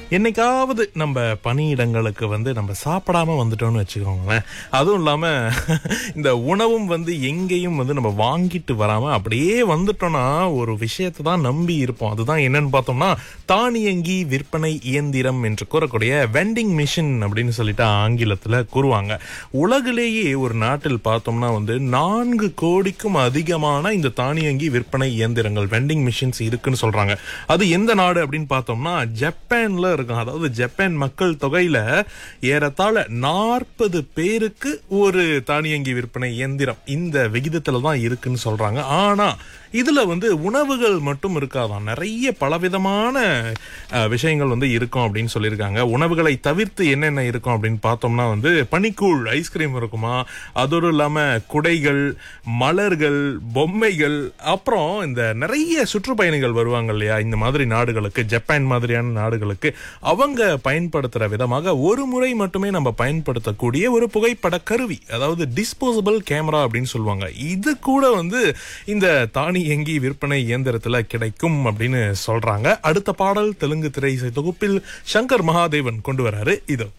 என்னைக்காவது நம்ம பணியிடங்களுக்கு வந்து நம்ம சாப்பிடாம வந்துட்டோம்னு வச்சுக்கோங்களேன் அதுவும் இல்லாம இந்த உணவும் வந்து எங்கேயும் வந்து நம்ம வாங்கிட்டு வராம அப்படியே வந்துட்டோம்னா ஒரு விஷயத்தை தான் நம்பி இருப்போம் அதுதான் என்னன்னு பார்த்தோம்னா தானியங்கி விற்பனை இயந்திரம் என்று கூறக்கூடிய வெண்டிங் மிஷின் அப்படின்னு சொல்லிட்டு ஆங்கிலத்துல கூறுவாங்க உலகிலேயே ஒரு நாட்டில் பார்த்தோம்னா வந்து நான்கு கோடிக்கும் அதிகமான இந்த தானியங்கி விற்பனை இயந்திரங்கள் வெண்டிங் மிஷின்ஸ் இருக்குன்னு சொல்றாங்க அது எந்த நாடு அப்படின்னு பார்த்தோம்னா ஜப்பான்ல இருக்கும் அதாவது ஜப்பான் மக்கள் தொகையில ஏறத்தாழ நாற்பது பேருக்கு ஒரு தானியங்கி விற்பனை இயந்திரம் இந்த விகிதத்துல தான் இருக்குன்னு சொல்றாங்க ஆனா இதுல வந்து உணவுகள் மட்டும் இருக்காதான் நிறைய பலவிதமான அஹ், விஷயங்கள் வந்து இருக்கும் அப்படின்னு சொல்லியிருக்காங்க உணவுகளை தவிர்த்து என்னென்ன இருக்கும் அப்படின்னு பார்த்தோம்னா வந்து பனிக்கூழ் ஐஸ்கிரீம் இருக்குமா அதோடு இல்லாம குடைகள் மலர்கள் பொம்மைகள் அப்புறம் இந்த நிறைய சுற்றுப்பயணிகள் வருவாங்க இல்லையா இந்த மாதிரி நாடுகளுக்கு ஜப்பான் மாதிரியான நாடுகளுக்கு அவங்க பயன்படுத்துற விதமாக ஒரு முறை மட்டுமே நம்ம பயன்படுத்தக்கூடிய ஒரு புகைப்பட கருவி அதாவது டிஸ்போசபிள் கேமரா அப்படின்னு சொல்லுவாங்க இது கூட வந்து இந்த தானியங்கி விற்பனை இயந்திரத்துல கிடைக்கும் அப்படின்னு சொல்றாங்க அடுத்த பாடல் தெலுங்கு திரை இசை தொகுப்பில் சங்கர் மகாதேவன் கொண்டு வராரு இதோ